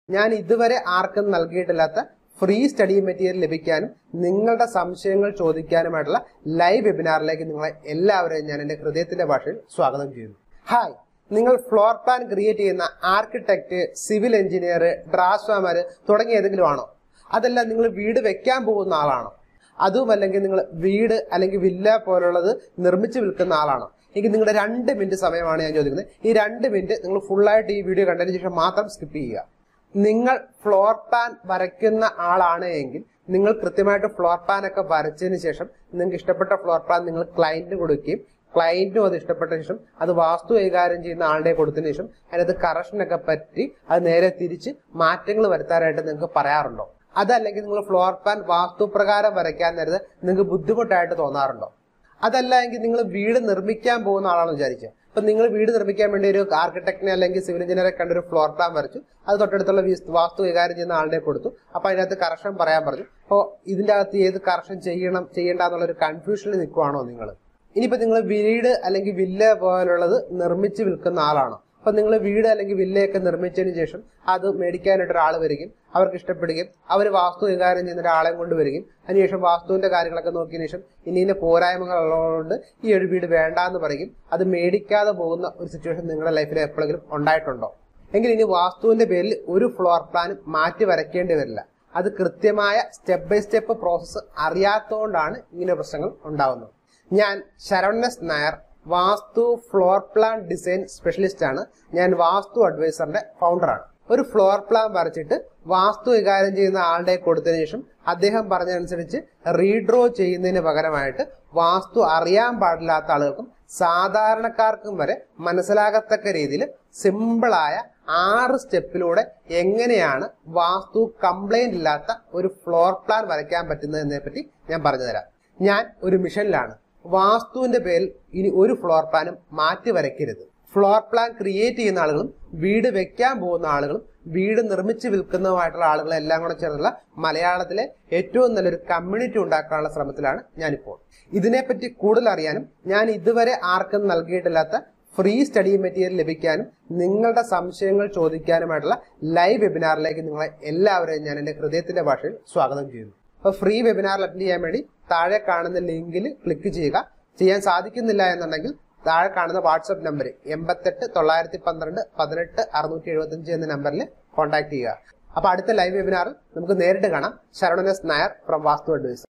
ഞാൻ ഇതുവരെ ആർക്കും നൽകിയിട്ടില്ലാത്ത ഫ്രീ സ്റ്റഡി മെറ്റീരിയൽ ലഭിക്കാനും നിങ്ങളുടെ സംശയങ്ങൾ ചോദിക്കാനുമായിട്ടുള്ള ലൈവ് വെബിനാറിലേക്ക് നിങ്ങളെ എല്ലാവരെയും ഞാൻ എന്റെ ഹൃദയത്തിന്റെ ഭാഷയിൽ സ്വാഗതം ചെയ്യുന്നു ഹായ് നിങ്ങൾ ഫ്ലോർ പ്ലാൻ ക്രിയേറ്റ് ചെയ്യുന്ന ആർക്കിടെക്ട് സിവിൽ എഞ്ചിനീയർ ഡ്രാസ്വാമർ തുടങ്ങിയ ഏതെങ്കിലും ആണോ അതല്ല നിങ്ങൾ വീട് വെക്കാൻ പോകുന്ന ആളാണോ അതുമല്ലെങ്കിൽ നിങ്ങൾ വീട് അല്ലെങ്കിൽ വില്ല പോലുള്ളത് നിർമ്മിച്ച് വിൽക്കുന്ന ആളാണോ എങ്കിൽ നിങ്ങളുടെ രണ്ട് മിനിറ്റ് സമയമാണ് ഞാൻ ചോദിക്കുന്നത് ഈ രണ്ട് മിനിറ്റ് നിങ്ങൾ ഫുള്ളായിട്ട് ഈ വീഡിയോ കണ്ടതിന് ശേഷം മാത്രം സ്കിപ്പ് ചെയ്യുക നിങ്ങൾ ഫ്ലോർ പ്ലാൻ വരയ്ക്കുന്ന ആളാണ് എങ്കിൽ നിങ്ങൾ കൃത്യമായിട്ട് ഫ്ലോർ പ്ലാൻ ഒക്കെ വരച്ചതിന് ശേഷം നിങ്ങൾക്ക് ഇഷ്ടപ്പെട്ട ഫ്ലോർ പ്ലാൻ നിങ്ങൾ ക്ലയന്റിന് കൊടുക്കുകയും ക്ലയന്റിനും അത് ഇഷ്ടപ്പെട്ട ശേഷം അത് വാസ്തു കൈകാര്യം ചെയ്യുന്ന ആളുടെ കൊടുത്തതിന് ശേഷം അതിനകത്ത് കറക്ഷനൊക്കെ പറ്റി അത് നേരെ തിരിച്ച് മാറ്റങ്ങൾ വരുത്താനായിട്ട് നിങ്ങൾക്ക് പറയാറുണ്ടോ അതല്ലെങ്കിൽ നിങ്ങൾ ഫ്ലോർ പ്ലാൻ വാസ്തുപ്രകാരം വരയ്ക്കാൻ നേരത്ത് നിങ്ങൾക്ക് ബുദ്ധിമുട്ടായിട്ട് തോന്നാറുണ്ടോ അതല്ല എങ്കിൽ നിങ്ങൾ വീട് നിർമ്മിക്കാൻ പോകുന്ന ആളാണെന്ന് വിചാരിക്കുക അപ്പൊ നിങ്ങൾ വീട് നിർമ്മിക്കാൻ വേണ്ടി ഒരു ആർക്കിടെക്ടിനെ അല്ലെങ്കിൽ സിവിൽ എഞ്ചിനീയറെ കണ്ട ഒരു ഫ്ലോർ പ്ലാൻ വരച്ചു അത് തൊട്ടടുത്തുള്ള വീസ്- വാസ്തു കൈകാര്യം ചെയ്യുന്ന ആളുടെ കൊടുത്തു അപ്പൊ അതിനകത്ത് കറക്ഷൻ പറയാൻ പറഞ്ഞു അപ്പോൾ ഇതിന്റെ അകത്ത് ഏത് കറക്ഷൻ ചെയ്യണം ചെയ്യേണ്ട എന്നുള്ള ഒരു കൺഫ്യൂഷനിൽ നിൽക്കുവാണോ നിങ്ങൾ ഇനിയിപ്പോ നിങ്ങൾ വീട് അല്ലെങ്കിൽ വില്ല പോലുള്ളത് നിർമ്മിച്ച് വിൽക്കുന്ന ആളാണോ അപ്പൊ നിങ്ങൾ വീട് അല്ലെങ്കിൽ വില്ലയൊക്കെ നിർമ്മിച്ചതിന് ശേഷം അത് മേടിക്കാനായിട്ട് ഒരാൾ വരികയും അവർക്ക് ഇഷ്ടപ്പെടുകയും അവർ വാസ്തു കൈകാര്യം ചെയ്യുന്ന ഒരാളെ കൊണ്ടുവരികയും അതിനുശേഷം വാസ്തുവിന്റെ കാര്യങ്ങളൊക്കെ നോക്കിയതിനു ശേഷം ഇനി ഇന്ന പോരായ്മകൾ ഉള്ളതുകൊണ്ട് ഈ ഒരു വീട് വേണ്ട എന്ന് പറയും അത് മേടിക്കാതെ പോകുന്ന ഒരു സിറ്റുവേഷൻ നിങ്ങളുടെ ലൈഫിൽ എപ്പോഴെങ്കിലും ഉണ്ടായിട്ടുണ്ടോ എങ്കിൽ ഇനി വാസ്തുവിന്റെ പേരിൽ ഒരു ഫ്ലോർ പ്ലാനും മാറ്റി വരയ്ക്കേണ്ടി വരില്ല അത് കൃത്യമായ സ്റ്റെപ്പ് ബൈ സ്റ്റെപ്പ് പ്രോസസ്സ് അറിയാത്തതുകൊണ്ടാണ് ഇങ്ങനെ പ്രശ്നങ്ങൾ ഉണ്ടാവുന്നത് ഞാൻ ശരവണസ് Nair Vastu floor plan design specialist ആണ് ഞാൻ വാസ്തു അഡ്വൈസറിന്റെ ഫൗണ്ടറാണ് ഒരു ഫ്ലോർ പ്ലാൻ വരച്ചിട്ട് വാസ്തു കൈകാര്യം ചെയ്യുന്ന ആളുടെ കൊടുത്തതിനു ശേഷം അദ്ദേഹം പറഞ്ഞതനുസരിച്ച് റീഡ്രോ ചെയ്യുന്നതിന് പകരമായിട്ട് വാസ്തു അറിയാൻ പാടില്ലാത്ത ആളുകൾക്കും സാധാരണക്കാർക്കും വരെ മനസ്സിലാകത്തക്ക രീതിയിൽ സിമ്പിളായ ആറ് സ്റ്റെപ്പിലൂടെ എങ്ങനെയാണ് വാസ്തു കംപ്ലൈന്റ് ഇല്ലാത്ത ഒരു ഫ്ലോർ പ്ലാൻ വരയ്ക്കാൻ പറ്റുന്നതിനെ പറ്റി ഞാൻ പറഞ്ഞുതരാം ഞാൻ ഒരു മിഷനിലാണ് വാസ്തുവിന്റെ പേരിൽ ഇനി ഒരു ഫ്ലോർ പ്ലാനും മാറ്റി വരയ്ക്കരുത് ഫ്ലോർ പ്ലാൻ ക്രിയേറ്റ് ചെയ്യുന്ന ആളുകളും വീട് വെക്കാൻ പോകുന്ന ആളുകളും വീട് നിർമ്മിച്ച് വിൽക്കുന്നതുമായിട്ടുള്ള ആളുകളും എല്ലാം കൂടെ ചേർന്നുള്ള മലയാളത്തിലെ ഏറ്റവും നല്ലൊരു കമ്മ്യൂണിറ്റി ഉണ്ടാക്കാനുള്ള ശ്രമത്തിലാണ് ഞാനിപ്പോൾ ഇതിനെപ്പറ്റി കൂടുതൽ അറിയാനും ഞാൻ ഇതുവരെ ആർക്കും നൽകിയിട്ടില്ലാത്ത ഫ്രീ സ്റ്റഡി മെറ്റീരിയൽ ലഭിക്കാനും നിങ്ങളുടെ സംശയങ്ങൾ ചോദിക്കാനുമായിട്ടുള്ള ലൈവ് വെബിനാറിലേക്ക് നിങ്ങളെ എല്ലാവരെയും ഞാൻ എന്റെ ഹൃദയത്തിന്റെ ഭാഷയിൽ സ്വാഗതം ചെയ്യുന്നു അപ്പൊ ഫ്രീ വെബിനാറിൽ അറ്റൻഡ് ചെയ്യാൻ വേണ്ടി താഴെ കാണുന്ന ലിങ്കിൽ ക്ലിക്ക് ചെയ്യുക ചെയ്യാൻ സാധിക്കുന്നില്ല എന്നുണ്ടെങ്കിൽ താഴെ കാണുന്ന വാട്സ്ആപ്പ് നമ്പർ എൺപത്തെട്ട് തൊള്ളായിരത്തി പന്ത്രണ്ട് പതിനെട്ട് അറുന്നൂറ്റി എഴുപത്തി എന്ന നമ്പറിൽ കോൺടാക്ട് ചെയ്യുക അപ്പൊ അടുത്ത ലൈവ് വെബിനാറിൽ നമുക്ക് നേരിട്ട് കാണാം Saravanan S Nair from Vastu adviser